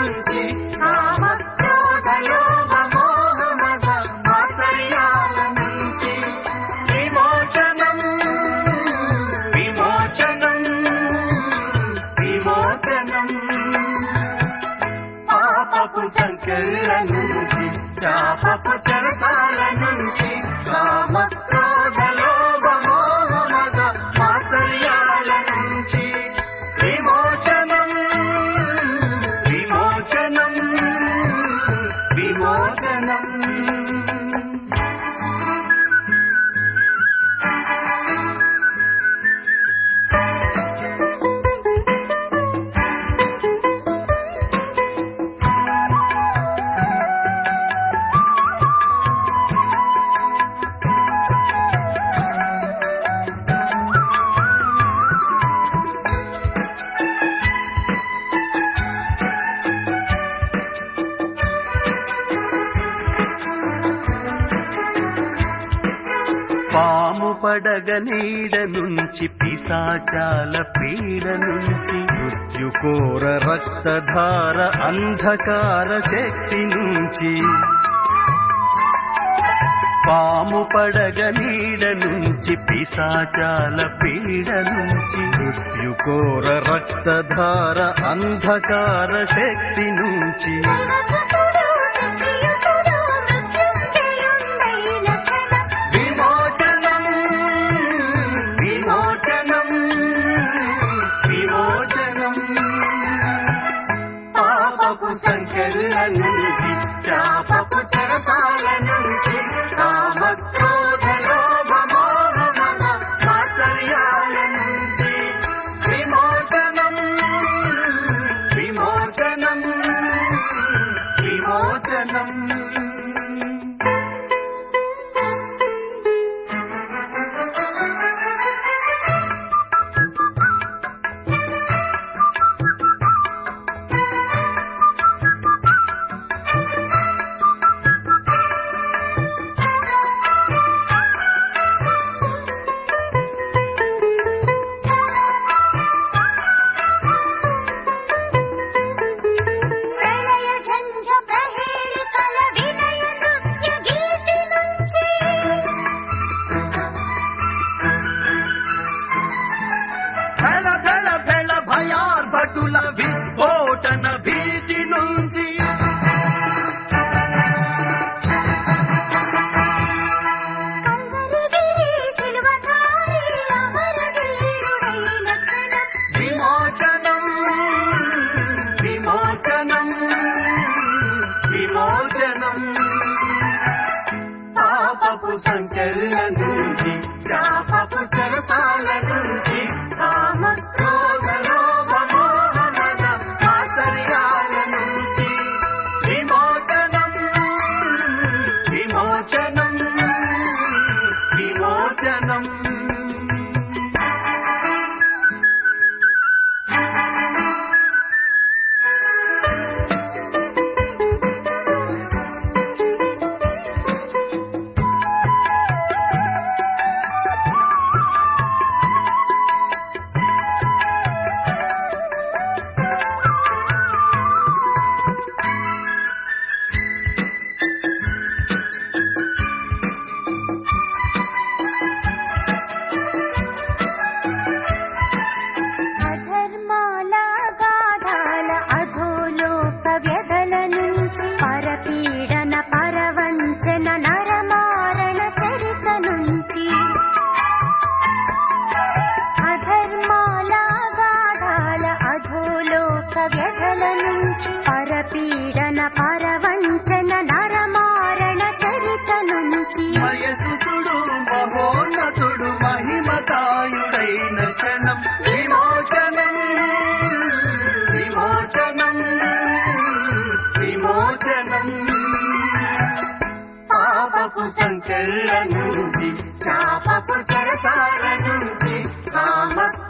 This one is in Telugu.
నుంచి కామ క్రోధ లోభ మోహ మద మాత్సర్యాల నుంచి విమోచనం విమోచనం విమోచనం పాపపు సంఖ్యల నుంచి చాపపు చెరసాల నుంచి కామ క్రోధ లోభ మోహ మద మాత్సర్యాల నుంచి విమోచనం విమోచనం విమోచనం పాము పడగ నీడ నుంచి పిశాచాల పీడ నుంచి మృత్యుకోర రక్తధార అంధకార శక్తి నుంచి పాము పడగ నీడ నుంచి పిశాచాల పీడ నుంచి మృత్యుకోర రక్తధార అంధకార శక్తి నుంచి సహసతుడు సంఖ్యయుతుడు మృత్యుంజయుండైన క్షణం విమోచనం విమోచనం విమోచనం పాపపు సంఖ్యల నుంచి శాపపు చెరసాల నుంచి కామ క్రోధ లోభ మోహ మద మాత్సర్యాల నుంచి విమోచనం విమోచనం విమోచనం ప్రళయ ఝంఝ ప్రహేళికల వినయ నృత్య గీతి నుంచి భెళ భెళ భెళ భయార్భటుల విస్ఫోటన భీతి నుంచి కల్వరిగిరి సిలువధారి అమరవీరుడైన క్షణం విమోచనం విమోచనం విమోచనం పాపపు సంఖ్యల నుంచి శాపపు చెరసాల నుంచి కామ క్రోధ లోభ మోహ మద ఆశ్చర్యాల నుంచి విమోచనం విమోచనం విమోచనం అధర్మాల గాధాల అధోలోక వ్యధల నుంచి పరపీడన పరవంచన నరమారణ చరిత నుంచి అధర్మాల గాధాల అధోలోక వ్యధల నుంచి పరపీడన పరవంచన నరమారణ చరిత నుంచి మయసుతుడు మహోన్నతుడు మహిమతాయుడైన క్షణం విమోచనం విమోచనం విమోచనం పాపపు సంఖ్యల నుంచి శాపపు చెరసాల నుంచి కామ